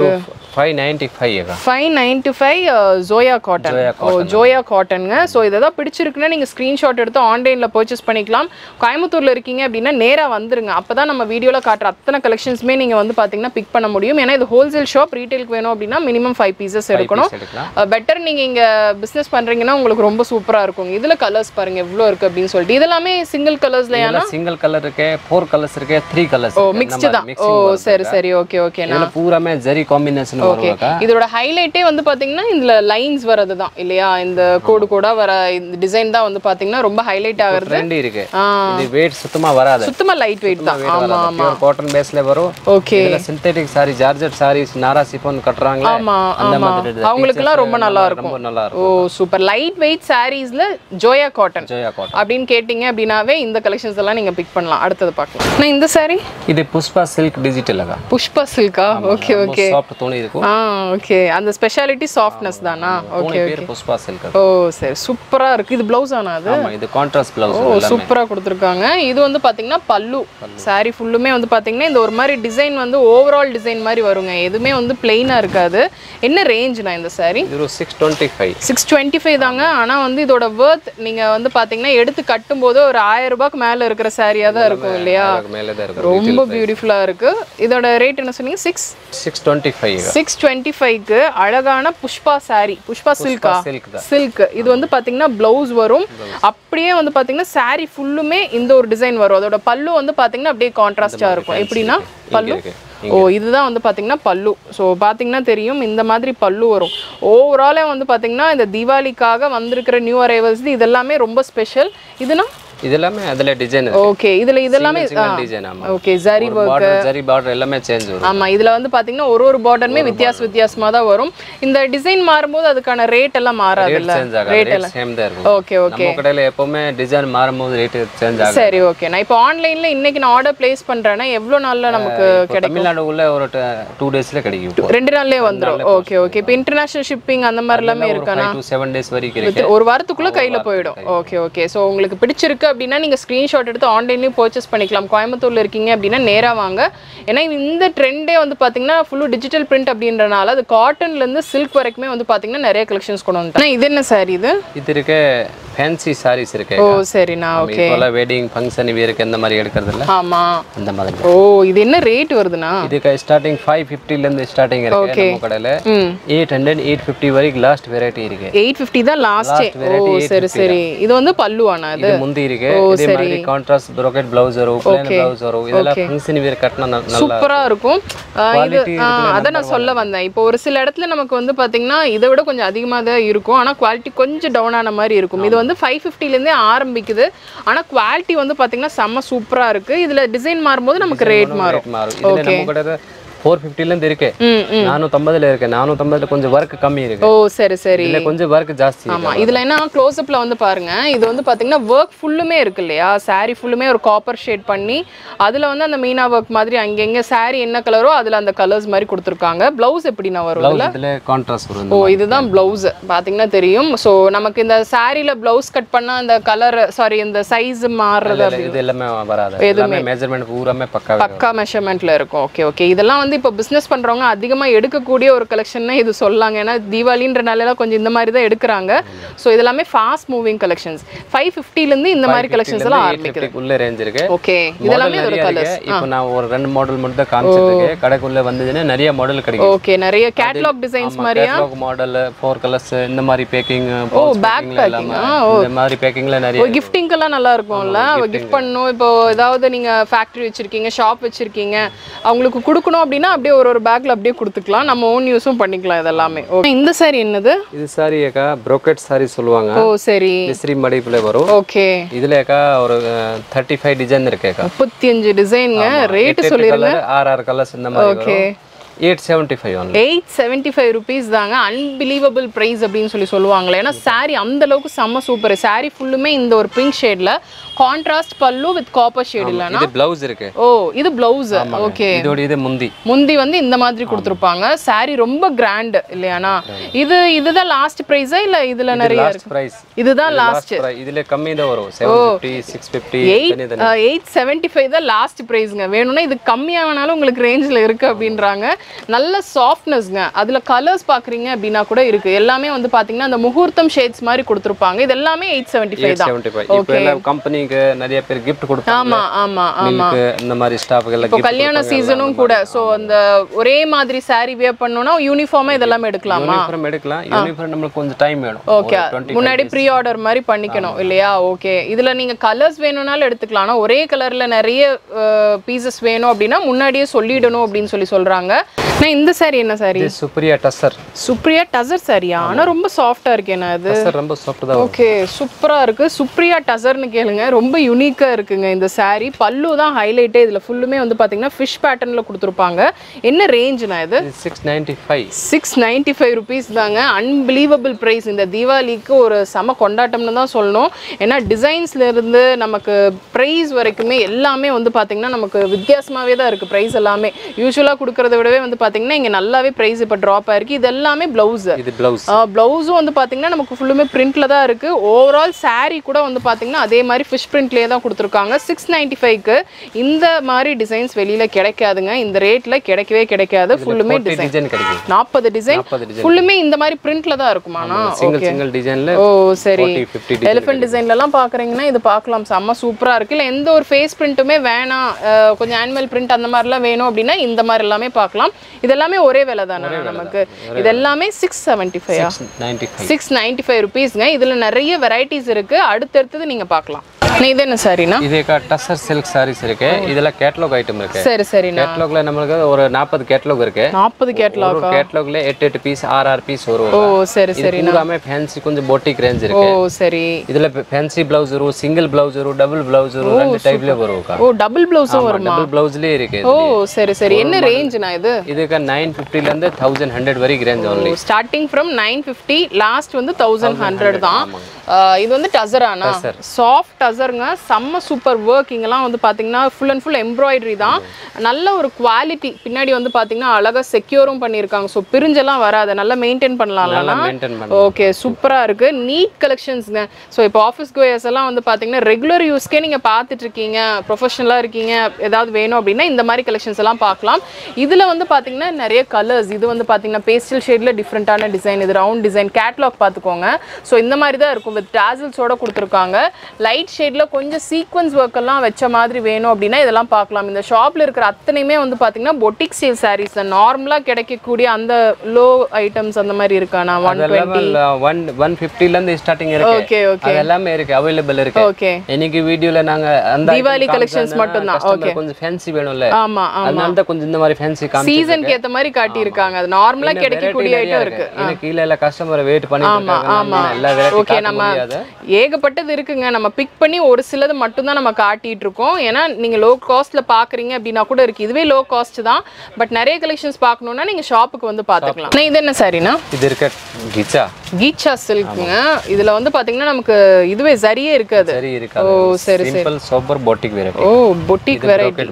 ஃபைவ் நைன்டி ஃபைவ் ஏக்கா ஃபைவ் நைன்டி ஃபைவ் ஜோயா காட்டன் ஓ ஜோயா காட்டனுங்க ஸோ இதெல்லாம் பிடிச்சிருக்குன்னா நீங்கள் ஸ்க்ரீன்ஷாட் எடுத்து ஆன்லைனில் பர்ச்சேஸ் பண்ணிக்கலாம் கோயம்புத்தூரில் இருக்கீங்க அப்படின்னா நேராக வந்துருங்க அப்போ தான் நம்ம வீடியோவில் காட்டுற அத்தனை கலெக்ஷன்ஸுமே நீங்கள் வந்து பார்த்தீங்கன்னா பிக் பண்ண முடியும் ஏன்னா இது ஹோல்சேல் ஷாப் ரீட்டெயிலுக்கு வேணும் அப்படின்னா மினிமம் ஃபைவ் பீசஸ் எடுக்கணும் piece எடுக்கலாம் பெட்டர் நீங்கள் இங்கே பிஸ்னஸ் பண்ணுறீங்கன்னா உங்களுக்கு ரொம்ப சூப்பராக இருக்கும் இதில் கலர்ஸ் பாருங்க எவ்வளோ இருக்குது அப்படின்னு சொல்லிட்டு இதெல்லாமே சிங்கிள் கலர்ஸ்லையா இதெல்லாம் சிங்கிள் கலர் இருக்கு ஃபோர் கலர்ஸ் இருக்கு த்ரீ கலர்ஸ் ஓ மிக்ஸ்டு தான் ஓ சரி சரி ஓகே ஓகேண்ணா இதுல பூராமே ஜரி காம்பினேஷன் வருவாக்கா இதோட ஹைலைட்டே வந்து பாத்தீங்கன்னா இதுல லைன்ஸ் வரது தான் இல்லையா இந்த கோடு கோடா வர இந்த டிசைன் தான் வந்து பாத்தீங்கன்னா ரொம்ப ஹைலைட் ஆகுறது ட்ரெண்ட் இருக்கு ஆ. இது வெயிட் சுத்தமா வராது சுத்தமா லைட் வெயிட் தான் ஆமா ஆமா பியூர் காட்டன் பேஸ்ல வரும் ஓகே இதுல சிந்தெட்டிக் சாரி ஜார்ஜெட் சாரீஸ் நாரா சிஃபான் கட்டுறாங்களே ஆமா அந்த ஆமா மாதிரி இது. அவங்களுக்குலாம் Features ரொம்ப நல்லா இருக்கும் ரொம்ப நல்லா ஓ இருக்கும் சூப்பர் லைட் வெயிட் சாரீஸ்ல ஜோயா காட்டன் ஜோயா காட்டன் அப்படின்னு கேட்டிங்க அப்படின்னாவே இந்த கலெக்ஷன்ஸ் எல்லாம் நீங்க பிக் பண்ணலாம் அடுத்தது பார்க்கலாம் நான் இந்த சாரி இது புஷ்பா சில்க் டிஜிட்டல் அக்கா புஷ்பா சில்கா ஓகே ஓகே சாஃப்ட் துணி இருக்கும் ஆ ஓகே அந்த ஸ்பெஷாலிட்டி சாஃப்ட்னஸ் தானா துணி ஓகே பேர் புஷ்பா சில்க் ஓ சரி சூப்பரா இருக்கு இது பிளவுஸ் ஆனா அது ஆமா இது கான்ட்ராஸ்ட் பிளவுஸ் ஓ சூப்பரா கொடுத்துருக்காங்க இது வந்து பாத்தீங்கன்னா பல்லு saree ஃபுல்லுமே வந்து பாத்தீங்கன்னா இந்த ஒரு மாதிரி டிசைன் வந்து ஓவரால் டிசைன் மாதிரி வருங்க எதுவுமே வந்து பிளெயினா இருக்காது என்ன ரேஞ்ச்னா இந்த saree இது six twenty five six twenty five தாங்க ஆனா வந்து இதோட வேர்த் நீங்க வந்து பாத்தீங்கன்னா எடுத்து கட்டும்போது ஒரு ஆயிரம் ரூபாய்க்கு மேல இருக்கிற சாரியா தான் இருக்கும் இல்லையா மேலே தான் இருக்கும் ரொம்ப பியூட்டிஃபுல்லா இருக்கு இதோட ரேட் என்ன சொன்னீங்க six six twenty five six twenty ஃபைவ்க்கு அழகான புஷ்பா saree புஷ்பா சில்கா சில்க் தான் சில்க் இது வந்து பாத்தீங்கன்னா பிளவுஸ் வரும் அப்படியே வந்து பாத்தீங்கன்னா saree ஃபுல்லுமே இந்த ஒரு டிசைன் வரும் அதோட பல்லு வந்து பாத்தீங்கன்னா அப்படியே கான்ட்ராஸ்டா இருக்கும் எப்படின்னா பல்லு இருக்கு ஓ இதுதான் வந்து பாத்தீங்கன்னா பல்லு ஸோ பாத்தீங்கன்னா தெரியும் இந்த மாதிரி பல்லு வரும் ஓவராலே வந்து பாத்தீங்கன்னா இந்த தீபாவளிக்காக வந்திருக்கிற நியூ அரைவல்ஸ் இது எல்லாமே ரொம்ப ஸ்பெஷல் இதுனா இது எல்லாமே அதுல டிசைன் ஓகே இதுல இதெல்லாமே சிங்கிள் டிசைன் ஆமா ஓகே ஜரி ஒரு பார்டர் ஜரி பார்டர் எல்லாமே சேஞ்ச் வரும் ஆமா இதுல வந்து பாத்தீங்கன்னா ஒரு ஒரு பார்டருமே வித்தியாச வித்தியாசமா தான் வரும் இந்த டிசைன் மாறும்போது அதுக்கான ரேட் எல்லாம் மாறாதுல்ல சேஞ்ச் ஆகாது ரேட் சேம் தான் இருக்கும் ஓகே ஓகே நம்ம கடையில எப்பவுமே டிசைன் மாறும்போது ரேட் சேஞ்ச் ஆகும் சரி ஓகே நான் இப்போ ஆன்லைன்ல இன்னைக்கு நான் ஆர்டர் பிளேஸ் பண்றேன்னா எவ்வளவு நாள்ல நமக்கு கிடைக்கும் தமிழ்நாடுக்குள்ள ஒரு டூ டேஸ்ல கிடைக்கும் இப்போ ரெண்டு நாள்லயே வந்துரும் ஓகே ஓகே இப்போ இன்டர்நேஷனல் ஷிப்பிங் அந்த மாதிரி எல்லாமே இருக்கா ஃபைவ் டு செவன் டேஸ் வரைக்கும் இருக்கு ஒரு வாரத்துக்குள்ள கையில போயிடும் ஓகே ஓகே ஸோ உங்களுக்கு பிடிச்சிருக்கு அப்படின்னா நீங்க ஸ்க்ரீன்ஷாட் எடுத்து ஆன்லைன்லயும் பர்ச்சேஸ் பண்ணிக்கலாம் கோயம்புத்தூர்ல இருக்கீங்க அப்படின்னா நேரா வாங்க ஏன்னா இந்த ட்ரெண்டே வந்து பாத்தீங்கன்னா ஃபுல்லு டிஜிட்டல் பிரிண்ட் அப்படின்றனால அது காட்டன்ல இருந்து சில்க் வரைக்குமே வந்து பாத்தீங்கன்னா நிறைய கலெக்ஷன்ஸ் கொண்டு வந்துட்டாங்க இது என்ன சாரி இது இது இருக்கு ஃபேன்சி சாரீஸ் இருக்கு ஓ சரிண்ணா ஓகே இப்போல வெட்டிங் ஃபங்க்ஷன் இருக்கு இந்த மாதிரி எடுக்கிறது இல்ல ஆமா அந்த மாதிரி ஓ இது என்ன ரேட் வருதுண்ணா இதுக்கு ஸ்டார்டிங் ஃபைவ் ஃபிஃப்டில இருந்து ஸ்டார்டிங் இருக்கு நம்ம கடையில ம் எயிட் ஹண்ட்ரட் எயிட் ஃபிஃப்டி வரைக்கும் லாஸ்ட் வெரைட்டி இருக்கு எயிட் ஃபிஃப்டி தான் லாஸ்டே ஓ சரி சரி இது வந்து பல்லுவானா அது இது முந்தி இருக்கு இதே மாதிரி கான்ட்ராஸ்ட் ப்ரோக்கெட் பிளவுஸ் வரும் பிளைன் பிளவுஸ் வரும் இதெல்லாம் ஃபங்க்ஷன் வேர் கட்டினா நல்- நல்லா சூப்பரா இருக்கும் ஆ, இது Quality ஆ, இதுல அதான் நான் சொல்ல வந்தேன் இப்போ ஒரு சில இடத்துல நமக்கு வந்து பாத்தீங்கன்னா இதை விட கொஞ்சம் அதிகமாக தான் இருக்கும் ஆனா குவாலிட்டி கொஞ்சம் டவுன் ஆன மாதிரி இருக்கும் இது வந்து ஃபைவ் ஃபிஃப்டிலேருந்தே ஆரம்பிக்குது ஆனா குவாலிட்டி வந்து பாத்தீங்கன்னா செம்ம சூப்பரா இருக்கு இதுல டிசைன் மாறும்போது நமக்கு ரேட் மாறும் ரேட் மாறும் இதுல நம்ம கடையில ஃபோர் ஃபிஃப்டில இருந்து இருக்கு ம் ம் நானூத்தம்பதுல இருக்கு நானூத்தம்பதுல கொஞ்சம் ஒர்க் கம்மி இருக்கு ஓ சரி சரி இதுல கொஞ்சம் ஒர்க் ஜாஸ்தி இருக்கு. ஆமா இதுல என்ன க்ளோஸ்அப்ல வந்து பாருங்க இது வந்து பாத்தீங்கன்னா ஒர்க் ஃபுல்லுமே இருக்கு இல்லையா saree ஃபுல்லுமே ஒரு காப்பர் ஷேட் பண்ணி அதுல வந்து அந்த மீனா ஒர்க் மாதிரி அங்கங்க saree என்ன கலரோ அதுல அந்த கலர்ஸ் மாதிரி கொடுத்துருக்காங்க பிளவுஸ் எப்படின்னா வரும் Blouse இதுல கான்ட்ராஸ்ட் வரும் ஓ இதுதான் பிளவுஸ் பாத்தீங்கன்னா தெரியும் ஸோ நமக்கு இந்த சாரியில பிளவுஸ் கட் பண்ணா அந்த கலர் சாரி இந்த சைஸ் மாறுறது இதுல இது எல்லாமே வராது எல்லாமே மெஷர்மெண்ட் பூராமே பக்காவே வரும். பக்கா மெஷர்மெண்ட்ல இருக்கும் ஓகே ஓகே இதெல்லாம் வந்து இப்போ பிஸ்னஸ் பண்றவங்க அதிகமா எடுக்கக்கூடிய ஒரு கலெக்ஷன் இது சொல்லாங்க ஏன்னா தீபாவளின்றனால கொஞ்சம் இந்த மாதிரி தான் எடுக்கிறாங்க ஸோ இதெல்லாமே ஃபாஸ்ட் மூவிங் கலெக்ஷன்ஸ் ஃபைவ் இருந்து இந்த மாதிரி கலெக்ஷன்ஸ் எல்லாம் ஆரம்பிக்குது 850 உள்ள ரேஞ்ச் இருக்கு ஓகே இதெல்லாமே Model ஒரு நிறைய கலர்ஸ் இருக்கு இப்போ நான் ஒரு ரெண்டு மாடல் மட்டும் தான் காமிச்சிட்டு இருக்கேன் கடைக்குள்ள வந்ததுன்னா நிறைய மாடல் கிடைக்கும் ஓகே நிறைய கேட்லாக் டிசைன்ஸ் மாதிரியா மாடல் ஃபோர் கலர்ஸ் இந்த மாதிரி பேக்கிங் back packing, ஆ, இந்த மாதிரி பேக்கிங்ல நிறைய ஒரு கிஃப்டிங்கெல்லாம் நல்லா இருக்கும்ல கிஃப்ட் பண்ணணும் இப்போ ஏதாவது நீங்க ஃபேக்டரி வச்சிருக்கீங்க ஷாப் வச்சிருக்கீங்க அவங்களுக்கு கொடுக்கணும் அப்படின்னா அப்படியே ஒரு ஒரு பேக்ல அப்படியே கொடுத்துக்கலாம் நம்ம ஓன் யூஸும் பண்ணிக்கலாம் இதெல்லாமே ஓகே இந்த சாரி என்னது இது சாரி ஏக்கா ப்ரோக்கெட் சாரி சொல்லுவாங்க ஓ சரி மிஸ்ரி மடிப்புல வரும் ஓகே இதுல ஏக்கா ஒரு தேர்ட்டி ஃபைவ் டிசைன் இருக்கேக்கா முப்பத்தி அஞ்சு டிசைனுங்க ரேட்டு சொல்லி கலர் ஆறு ஆறு கலர்ஸ் இந்த மாதிரி வரும் eight seventy five only eight seventy five rupees தாங்க அன்பிலீவபிள் ப்ரைஸ் அப்படின்னு சொல்லி சொல்லுவாங்களே ஏன்னா saree அந்த அளவுக்கு செம்ம சூப்பர் saree ஃபுல்லுமே இந்த ஒரு பிங்க் ஷேட்ல contrast pallu with copper shade இல்லைன்னா இது பிளவுஸ் இருக்கு ஓ இது பிளவுஸ் ஓகே இதோட இது முந்தி முந்தி வந்து இந்த மாதிரி கொடுத்துருப்பாங்க saree ரொம்ப கிராண்ட் இல்லையானா இது இதுதான் லாஸ்ட் ப்ரைஸா இல்ல இதுல நிறைய லாஸ்ட் இருக்கு பிரைஸ் இதுதான் லாஸ்ட் இதுல கம்மி தான் வரும் seven fifty six fifty eight eight seventy five தான் லாஸ்ட் ப்ரைஸ்ங்க வேணும்னா இது கம்மியாக வேணாலும் உங்களுக்கு ரேஞ்சில் இருக்கு அப்படின்றாங்க நல்ல சாஃப்ட்னஸ்ங்க அதுல கலர்ஸ் பாக்குறீங்க அப்படின்னா கூட இருக்கு எல்லாமே வந்து பாத்தீங்கன்னா அந்த முகூர்த்தம் ஷேட்ஸ் மாதிரி கொடுத்துருப்பாங்க இது எல்லாமே எயிட் செவன்ட்டி ஃபைவ் தான் செவன்டி ஃபைவ் இப்போ எல்லாம் கம்பெனிக்கு நிறைய பேர் கிஃப்ட் கொடுப்பாங்க ஆமா ஆமா ஆமா மில்க்கு இந்த மாதிரி ஸ்டாஃப்க்கு எல்லாம் இப்போ gift கல்யாண சீசனும் கூட சோ அந்த ஒரே மாதிரி saree வியர் பண்ணோம்னா யூனிஃபார்மா இதெல்லாம் எடுக்கலாமா யூனிஃபார்ம் எடுக்கலாம் யூனிஃபார்ம் நம்மளுக்கு கொஞ்சம் டைம் வேணும் ஓகே டுவெண்ட்டி முன்னாடி ப்ரீ ஆர்டர் மாதிரி பண்ணிக்கணும் இல்லையா ஓகே இதுல நீங்க கலர்ஸ் வேணும்னாலும் எடுத்துக்கலாம் ஆனா ஒரே கலர்ல நிறைய பீசஸ் வேணும் அப்படின்னா முன்னாடியே சொல்லிடணும் அப்படின்னு சொல்லி சொல்றாங்க நான் இந்த saree என்ன saree சுப்ரியா டஸ்ஸர் சுப்ரியா டசர் சாரியா ஆனா ரொம்ப சாஃப்டா இருக்கேன் அது டஸ்ஸர் ரொம்ப சாஃப்ட் தான் வரும். ஓகே சூப்பரா இருக்கு சுப்ரியா டசர்னு கேளுங்க ரொம்ப யூனிக்கா இருக்குங்க இந்த saree பல்லு தான் ஹைலைட்டே இதுல ஃபுல்லுமே வந்து பாத்தீங்கன்னா ஃபிஷ் பேட்டர்ன்ல கொடுத்துருப்பாங்க என்ன ரேஞ்சுனா இது இது six ninety five six ninety five rupees தாங்க அன்பிலீவபிள் ப்ரைஸ் இந்த தீபாவளிக்கு ஒரு செம கொண்டாட்டம்னு தான் சொல்லணும் ஏன்னா டிசைன்ஸ்ல இருந்து நமக்கு ப்ரைஸ் வரைக்குமே எல்லாமே வந்து பாத்தீங்கன்னா நமக்கு வித்தியாசமாவே தான் இருக்கு ப்ரைஸ் எல்லாமே யூஸ்வலாக கொடுக்கறத விடவே வந்து பாத்தீங்கன்னா இங்க நல்லாவே ப்ரைஸ் இப்போ ட்ராப் ஆயிருக்கு இது எல்லாமே பிளவுஸ் இது பிளவுஸ் ப்ளவுஸும் வந்து பார்த்தீங்கன்னா நமக்கு ஃபுல்லுமே பிரிண்ட்ல தான் இருக்கு ஓவரால் saree கூட வந்து பார்த்தீங்கன்னா அதே மாதிரி ஃபிஷ் பிரிண்ட்லேயே தான் கொடுத்துருக்காங்க சிக்ஸ் நைன்டி ஃபைவ்க்கு இந்த மாதிரி டிசைன்ஸ் வெளியில கிடைக்காதுங்க இந்த ரேட்ல கிடைக்கவே கிடைக்காது ஃபுல்லுமே டிசைன் டிசைன் கிடைக்கும் நாற்பது டிசைன் நாற்பது டிசைன் ஃபுல்லுமே இந்த மாதிரி பிரிண்ட்ல தான் இருக்குமாண்ணா சிங்கிள் சிங்கிள் டிசைன்ல ஓ சரி ஃபார்ட்டி ஃபிஃப்டி டிசைன் எலிஃபென்ட் டிசைன்லலாம் பார்க்குறீங்கன்னா இது பார்க்கலாம் செம்ம சூப்பராக இருக்குது இல்லை எந்த ஒரு ஃபேஸ் பிரிண்ட்டுமே வேணாம் அஹ் கொஞ்சம் ஆனிமல் பிரிண்ட் அந்த மாதிரிலாம் வேணும் அப்படின்னா இந்த மாதிரி எல்லாமே பார்க்கலாம் இது எல்லாமே ஒரே விலை தானே நமக்கு இது எல்லாமே six seventy five ninety five six ninety five ருபீஸ்ங்க இதில் நிறைய வெரைட்டிஸ் இருக்குது அடுத்தடுத்தது நீங்கள் பார்க்கலாம் நீ இது என்ன சாரிண்ணா இதே டசர் சில்க் சாரீஸ் இருக்கு இதெல்லாம் கேட்லாக் ஐட்டம் இருக்கு சரி சரிண்ணா கேட்லாக்ல நம்மளுக்கு ஒரு நாற்பது கேட்லாக் இருக்கு நாற்பது கேட்லாக் ஒரு கேட்லாக்ல எட்டு எட்டு பீஸ் ஆறு ஆறு பீஸ் வரும் ஓ சரி இது சரி பூராமே ஃபேன்சி கொஞ்சம் பொட்டிக் ரேஞ்ச் ஓ இருக்கு சரி இதுல ஃபேன்சி பிளவுஸ் வரும் சிங்கிள் பிளவுஸ் வரும் டபுள் பிளவுஸ் வரும் ரெண்டு டைப்ல வரும் ஓ டபுள் ப்ளவுஸும் வரும் டபுள் பிளவுஸ்லயே இருக்கு ஓ சரி சரி என்ன ரேஞ்சுண்ணா இது இதுக்கு நைன் ஃபிஃப்டில இருந்து தௌசண்ட் ஹண்ட்ரட் வரைக்கும் range only starting from nine fifty last வந்து தௌசண்ட் ஹண்ட்ரட் தான் ஆஹ் இது வந்து டசரானா சாஃப்ட் டசருங்க செம்ம சூப்பர் ஒர்க் இங்கெல்லாம் வந்து பார்த்தீங்கன்னா ஃபுல் அண்ட் ஃபுல் எம்ப்ராய்டரி தான் நல்ல ஒரு குவாலிட்டி பின்னாடி வந்து பார்த்தீங்கன்னா அழகாக செக்யூரும் பண்ணியிருக்காங்க ஸோ பிரிஞ்செல்லாம் வராது நல்லா மெயின்டைன் பண்ணலாம்லண்ணா மெயின்டைன் பண்ண ஓகே சூப்பராக இருக்கு நீட் கலெக்ஷன்ஸ்ங்க ஸோ இப்போ ஆஃபீஸ் கோயர்ஸ் எல்லாம் வந்து பார்த்தீங்கன்னா ரெகுலர் யூஸ்க்கே நீங்கள் பார்த்துட்டு இருக்கீங்க ப்ரொஃபஷனலாக இருக்கீங்க ஏதாவது வேணும் அப்படின்னா இந்த மாதிரி கலெக்ஷன்ஸ் எல்லாம் பார்க்கலாம் இதில் வந்து பார்த்தீங்கன்னா நிறைய கலர்ஸ் இது வந்து பார்த்தீங்கன்னா பேஸ்டல் ஷேடில் டிஃப்ரெண்ட்டான டிசைன் இது ரவுண்ட் டிசைன் கேட்லாக் பார்த்துக்கோங்க ஸோ இந்த மாதிரி தான் இருக்கும் வித் டேசல்ஸோட கொடுத்துருக்காங்க லைட் ஷேடில் கொஞ்சம் சீக்வன்ஸ் ஒர்க் எல்லாம் வச்ச மாதிரி வேணும் அப்படின்னா இதெல்லாம் பார்க்கலாம் இந்த ஷாப்பில் இருக்கிற அத்தனையுமே வந்து பார்த்தீங்கன்னா பொட்டிக் சேல் சாரீஸ் நார்மலாக கிடைக்கக்கூடிய அந்த லோ ஐட்டம்ஸ் அந்த மாதிரி இருக்காண்ணா ஒன் டுவெண்ட்டி ஒன் ஒன் ஃபிஃப்டில இருந்து ஸ்டார்டிங் இருக்கு ஓகே ஓகே அது எல்லாமே இருக்கு அவைலபிள் இருக்கு ஓகே இன்னைக்கு வீடியோல நாங்க அந்த தீபாவளி collections மட்டும்தான். customer கொஞ்சம் ஃபேன்சி வேணும்ல ஆமா ஆமா அதனால தான் கொஞ்சம் இந்த மாதிரி ஃபேன்சி காமி சீசனுக்கு ஏத்த மாதிரி காட்டியிருக்காங்க அது நார்மலா கிடைக்கக்கூடிய ஐட்டம் இருக்கு எனக்கு கீழ எல்லாம் கஸ்டமர் வெயிட் பண்ணிட்டு இருக்காங்க எல்லா வெரைட்டி ஓகே காட்ட நம்ம முடியாது ஏகப்பட்டது இருக்குங்க நம்ம பிக் பண்ணி ஒரு சிலது மட்டும் தான் நம்ம காட்டிட்டு இருக்கோம் ஏன்னா நீங்க லோ காஸ்ட்ல பாக்குறீங்க அப்படின்னா கூட இருக்கு இதுவே லோ காஸ்ட் தான் பட் நிறைய கலெக்ஷன்ஸ் பார்க்கணும்னா நீங்க ஷாப்புக்கு வந்து பாத்துக்கலாம் நான் இது என்ன சாரினா இது இருக்க கிச்சா கீச்சா சில்க்குங்க இதுல வந்து பாத்தீங்கன்னா நமக்கு இதுவே சரியே இருக்காது சரி இருக்காது ஓ சரி சிம்பிள் சூப்பர் பொட்டிக் வெரைட்டி ஓ பொட்டிக் வெரைட்டி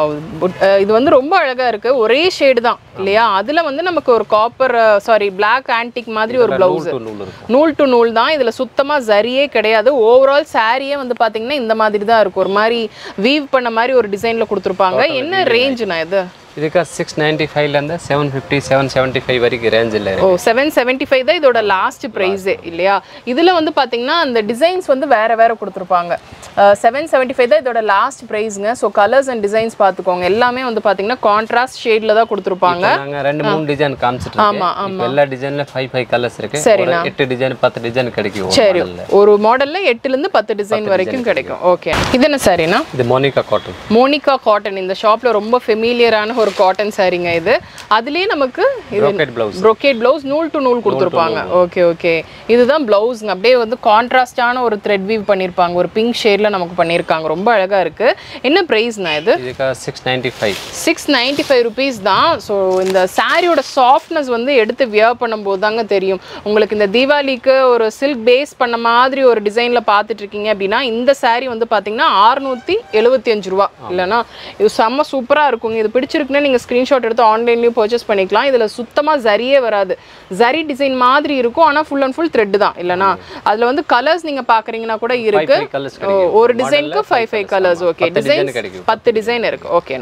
இது வந்து ரொம்ப அழகா இருக்கு ஒரே ஷேடு தான் இல்லையா அதுல வந்து நமக்கு ஒரு காப்பர் சாரி பிளாக் ஆன்டிக் மாதிரி ஒரு பிளவுஸ் நூல் நூல் இருக்கும் நூல் டு நூல் தான் இதுல சுத்தமா சரியே கிடையாது ஓவரால் சாரியே வந்து பாத்தீங்கன்னா இந்த மாதிரி தான் இருக்கும் ஒரு மாதிரி வீவ் பண்ண மாதிரி ஒரு டிசைன்ல கொடுத்துருப்பாங்க என்ன ரேஞ்சுண்ணா இது இதுக்கு சிக்ஸ் நைன்டி ஃபைவ்ல இருந்து seven fifty seven seventy five வரைக்கும் ரேஞ்சில் ஓ இருக்கு செவன் செவன்ட்டி ஃபைவ் தான் இதோட லாஸ்ட் ப்ரைஸே இல்லையா இதில் வந்து பார்த்தீங்கன்னா அந்த டிசைன்ஸ் வந்து வேற வேற கொடுத்துருப்பாங்க செவன் செவன்ட்டி ஃபைவ் தான் இதோட லாஸ்ட் ப்ரைஸுங்க ஸோ கலர்ஸ் அண்ட் டிசைன்ஸ் பார்த்துக்கோங்க எல்லாமே வந்து பார்த்தீங்கன்னா கான்ட்ராஸ்ட் ஷேடில் தான் கொடுத்துருப்பாங்க நாங்க ரெண்டு மூணு டிசைன் காமிச்சிட்டு ஆமா, இருக்கோம் இப்போ எல்லா டிசைன்ல ஃபைவ் ஃபைவ் கலர்ஸ் இருக்கு சரிண்ணா. ஒரு எட்டு டிசைன் பத்து டிசைன் கிடைக்கும் ஒரு சரி model ல. ஒரு மாடல்ல எட்டுல இருந்து பத்து டிசைன் வரைக்கும் கிடைக்கும் ஓகே இது என்ன சாரினா இது மோனிகா காட்டன் மோனிகா காட்டன் இந்த ஷாப்ல ரொம்ப ஃபெமிலியரான ஒரு காட்டன் சாரீங்க இது அதுலயே நமக்கு இது ராக்கெட் பிளவுஸ் ப்ரொக்கேட் பிளவுஸ் நூல் டு நூல் கொடுத்துருப்பாங்க ஓகே ஓகே இதுதான் பிளவுஸ்ங்க அப்படியே வந்து கான்ட்ராஸ்டான ஒரு த்ரெட் வீவ் பண்ணியிருப்பாங்க ஒரு பிங்க் ஷேட்ல நமக்கு பண்ணியிருக்காங்க ரொம்ப அழகா இருக்கு என்ன ப்ரைஸ்னா இது இதுக்கு six ninety five six ninety five rupees தான் ஸோ இந்த சாரியோட சாஃப்ட்னஸ் வந்து எடுத்து வியர் பண்ணும்போது தாங்க தெரியும் உங்களுக்கு இந்த தீபாவளிக்கு ஒரு சில்க் பேஸ் பண்ண மாதிரி ஒரு டிசைனில் பார்த்துட்டு இருக்கீங்க அப்படின்னா இந்த saree வந்து பார்த்தீங்கன்னா அறுநூற்றி எழுபத்தி அஞ்சு ரூபா இல்லைன்னா இது செம்ம சூப்பராக இருக்குங்க இது பிடிச்சிருக்குன்னா நீங்கள் ஸ்க்ரீன்ஷாட் எடுத்து ஆன்லைன்லேயும் பர்ச்சேஸ் பண்ணிக்கலாம் இதில் சுத்தமாக சரியே வராது ஜரி டிசைன் மாதிரி இருக்கும் ஆனால் ஃபுல் அண்ட் ஃபுல் த்ரெட் தான் இல்லைனா அதில் வந்து கலர்ஸ் நீங்கள் பார்க்குறீங்கன்னா கூட இருக்கு ஃபைவ் கலர்ஸ் ஓ, ஒரு டிசைனுக்கு ஃபைவ் ஃபைவ் கலர்ஸ் ஓகே பத்து டிசைன் design கிடைக்கும். பத்து டிசைன் இருக்கு ஓகேண்ணா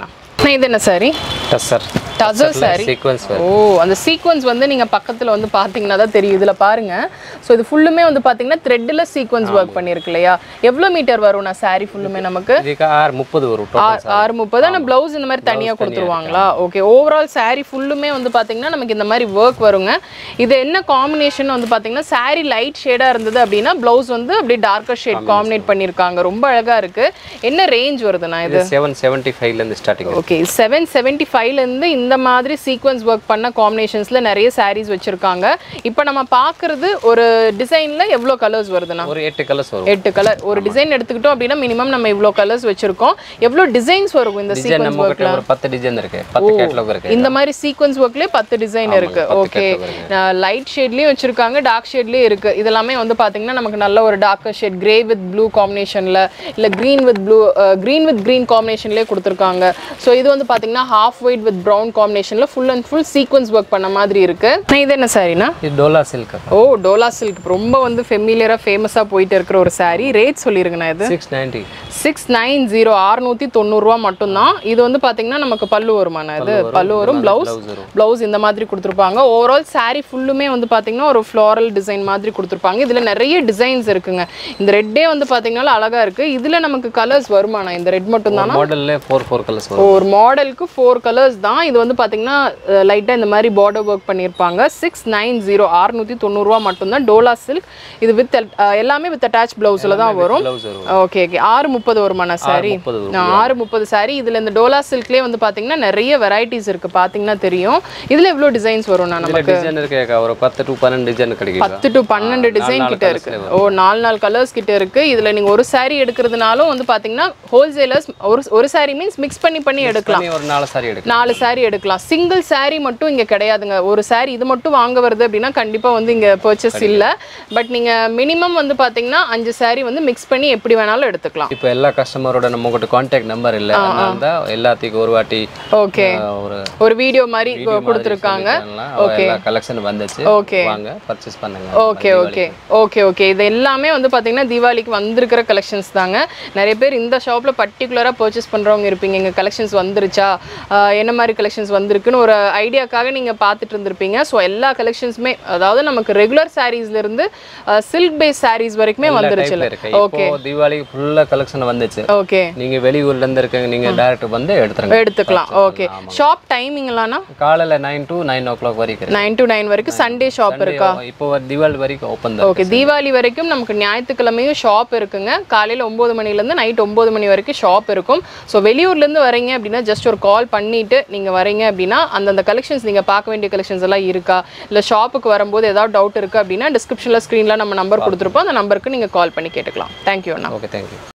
அண்ணா, இது என்ன sorry tussar tussar sorry sequence ஓ அந்த சீக்வன்ஸ் வந்து நீங்க பக்கத்துல வந்து பாத்தீங்கன்னா தான் தெரியும் இதுல பாருங்க ஸோ இது ஃபுல்லுமே வந்து பாத்தீங்கன்னா த்ரெட்ல சீக்வன்ஸ் ஒர்க் பண்ணிருக்கு இல்லையா எவ்வளவு மீட்டர் வரும் நான் சாரி ஃபுல்லுமே நமக்கு இதுக்கு ஆறு முப்பது வரும் total. ஆறு- ஆறு முப்பது ஆனால் ப்ளவுஸ் இந்த மாதிரி தனியா கொடுத்துருவாங்களா ஓகே ஓவரால் saree ஃபுல்லுமே வந்து பாத்தீங்கன்னா நமக்கு இந்த மாதிரி ஒர்க் வருங்க இது என்ன காம்பினேஷன் வந்து பாத்தீங்கன்னா saree லைட் ஷேடா இருந்தது அப்படின்னா ப்ளவுஸ் வந்து அப்படியே டார்க்கர் ஷேட் காம்பினேட் பண்ணியிருக்காங்க ரொம்ப அழகா இருக்கு என்ன ரேஞ்ச் வருதுண்ணா இது இது செவன் செவன்ட்டி ஃபைவ்லேருந்து ஸ்டார்டிங் ஓகே செவன் செவன்ட்டி ஃபைவ்லேருந்து இந்த மாதிரி சீக்வன்ஸ் ஒர்க் பண்ண காம்பினேஷன்ஸில் நிறைய sarees வச்சுருக்காங்க இப்போ நம்ம பார்க்குறது ஒரு டிசைனில் எவ்வளோ கலர்ஸ் வருதுண்ணா ஒரு எட்டு கலர்ஸ் வரும் எட்டு கலர் ஒரு டிசைன் எடுத்துக்கிட்டோம் அப்படின்னா மினிமம் நம்ம இவ்வளோ கலர்ஸ் வச்சிருக்கோம் எவ்வளோ டிசைன்ஸ் வரும் இந்த டிசைன் சீக்வன்ஸ் நம்ம கிட்ட ஒரு பத்து டிசைன் இருக்கு பத்து கேட்டலாக் இருக்கு இந்த மாதிரி சீக்வன்ஸ் ஒர்க்லேயே பத்து டிசைன் இருக்கு ஓகே லைட் ஷேட்லேயும் வச்சிருக்காங்க டார்க் ஷேட்லேயும் இருக்கு இதெல்லாமே வந்து பார்த்தீங்கன்னா நமக்கு நல்ல ஒரு darker shade grey with blue காம்பினேஷனில் இல்லை green with blue green with green காம்பினேஷன்லேயே கொடுத்துருக்காங்க ஸோ இது வந்து பார்த்தீங்கன்னா ஹாஃப் ஒயிட் வித் ப்ரௌன் காம்பினேஷனில் full and full sequins work பண்ண மாதிரி இருக்கு நான் இது என்ன சாரினா இது டோலா சில்க் ஓ டோலா சில்க் ரொம்ப வந்து ஃபெமிலியராக ஃபேமஸாக போயிட்டு இருக்கிற ஒரு saree ரேட் சொல்லிருங்கண்ணா இது six ninety six nine zero அறுநூத்தி தொண்ணூறுரூவா மட்டும்தான் இது வந்து பார்த்தீங்கன்னா நமக்கு பல்லு வருமாண்ணா இது பல்லு வரும் ப்ளவுஸ் blouse வரும். ப்ளவுஸ் இந்த மாதிரி கொடுத்துருப்பாங்க ஓவரால் saree ஃபுல்லுமே வந்து பார்த்தீங்கன்னா ஒரு ஃப்ளாரல் டிசைன் மாதிரி கொடுத்துருப்பாங்க இதில் நிறைய டிசைன்ஸ் இருக்குங்க இந்த ரெட்டே வந்து பார்த்தீங்கன்னா அழகா இருக்கு இதில் நமக்கு கலர்ஸ் வருமாண்ணா இந்த ரெட் மட்டும் தானா மாடல்ல ஃபோர் ஃபோர் கலர்ஸ் வரும் ஒரு மாடலுக்கு ஃபோர் கலர்ஸ் தான் இது வந்து பார்த்தீங்கன்னா லைட்டாக இந்த மாதிரி பார்டர் ஒர்க் பண்ணியிருப்பாங்க சிக்ஸ் நைன் ஜீரோ அறுநூற்றி தொண்ணூறுரூவா மட்டும்தான் டோலா சில்க் இது வித் எல்லாமே வித் அட்டாச் ப்ளவுஸில் தான் வரும் ப்ளவுஸ் வரும் ஓகே ஓகே ஆறு முப்பது வருமாண்ணா சாரி முப்பது வரும் நான் ஆறு முப்பது சாரி இதுல இந்த டோலா சில்க்லேயே வந்து பாத்தீங்கன்னா நிறைய வெரைட்டிஸ் இருக்கு பாத்தீங்கன்னா தெரியும் இதுல எவ்வளவு டிசைன்ஸ் வரும்ண்ணா இதுல நமக்கு டிசைன் இருக்கு ஒரு பத்து டு பன்னெண்டு டிசைன் கிடைக்கும் பத்து டு பன்னெண்டு டிசைன் நாலு கிட்ட இருக்கு ஓ நாலு நாலு கலர்ஸ் கிட்ட இருக்கு இதுல நீங்க ஒரு saree எடுக்கிறதுனாலும் வந்து பாத்தீங்கன்னா ஹோல்சேலர்ஸ் ஒரு ஒரு saree மீன்ஸ் மிக்ஸ் பண்ணி பண்ணி எடுக்கலாம் பண்ணி ஒரு நாலு சாரி எடுக்கலாம் நாலு saree எடுக்கலாம் சிங்கிள் saree மட்டும் இங்க கிடையாதுங்க ஒரு saree இது மட்டும் வாங்க வருது அப்படின்னா கண்டிப்பா வந்து இங்க பர்ச்சேஸ் இல்ல பட் நீங்க மினிமம் வந்து பாத்தீங்கன்னா அஞ்சு saree வந்து மிக்ஸ் பண்ணி எப்படி வேணாலும் எடுத்துக்கலாம் இப்போ எல்லா கஸ்டமரோட நம்ம கிட்ட கான்டாக்ட் நம்பர் இல்லை அதனால தான் எல்லாத்துக்கும் ஒரு வாட்டி ஓகே அஹ், ஒரு ஒரு வீடியோ மாதிரி கொடுத்துருக்காங்க ஓகே எல்லா கலெக்ஷன் வந்துச்சு Okay. வாங்க பர்ச்சேஸ் பண்ணுங்க ஓகே ஓகே ஓகே ஓகே இது எல்லாமே வந்து பார்த்தீங்கன்னா தீபாவளிக்கு வந்திருக்கிற கலெக்ஷன்ஸ் தாங்க நிறைய பேர் இந்த ஷாப்பில் பர்டிகுலராக பர்ச்சேஸ் பண்ணுறவங்க இருப்பீங்க எங்கள் கலெக்ஷன்ஸ் வந்துருச்சா ஆஹ் என்ன மாதிரி கலெக்ஷன்ஸ் வந்திருக்குன்னு ஒரு ஐடியாக்காக நீங்கள் பார்த்துட்டு இருந்திருப்பீங்க ஸோ எல்லா கலெக்ஷன்ஸுமே அதாவது நமக்கு ரெகுலர் சாரீஸ்லேருந்து சில்க் பேஸ் சாரீஸ் வரைக்குமே வந்துருச்சு டைப்ல இருக்கு இப்போ தீபாவளிக்கு ஃபுல்லா கலெக்ஷன் வந்துச்சு ஓகே நீங்க வெளியூர்ல இருந்து இருக்கீங்க நீங்க டைரக்ட் வந்து எடுத்துருங்க எடுத்துக்கலாம் ஓகே ஷாப் டைமிங்லாம்னா காலையில nine to nine o'clock வரைக்கும் இருக்கு. நைன் டு நைன் வரைக்கும் சண்டே ஷாப் இருக்கா இப்போ தீபாவளி வரைக்கும் ஓப்பன் தான் ஓகே தீபாவளி வரைக்கும் நமக்கு ஞாயிற்றுக்கிழமையும் ஷாப் இருக்குங்க காலையில் ஒம்பது மணிலேருந்து நைட் ஒம்பது மணி வரைக்கும் ஷாப் இருக்கும் ஸோ வெளியூர்லேருந்து வரீங்க அப்படின்னா ஜஸ்ட் ஒரு கால் பண்ணிட்டு நீங்கள் வரீங்க அப்படின்னா அந்தந்த கலெக்ஷன்ஸ் நீங்கள் பார்க்க வேண்டிய கலெக்ஷன்ஸ் எல்லாம் இருக்கா இல்லை ஷாப்புக்கு வரும்போது ஏதாவது டவுட் இருக்குது அப்படின்னா டிஸ்கிரிப்ஷனில் ஸ்க்ரீனில் நம்ம நம்பர் கொடுத்துருப்போம் அந்த நம்பருக்கு நீங்கள் கால் பண்ணி கேட்டுக்கலாம் தேங்க்யூ அண்ணா ஓகே தேங்க்யூ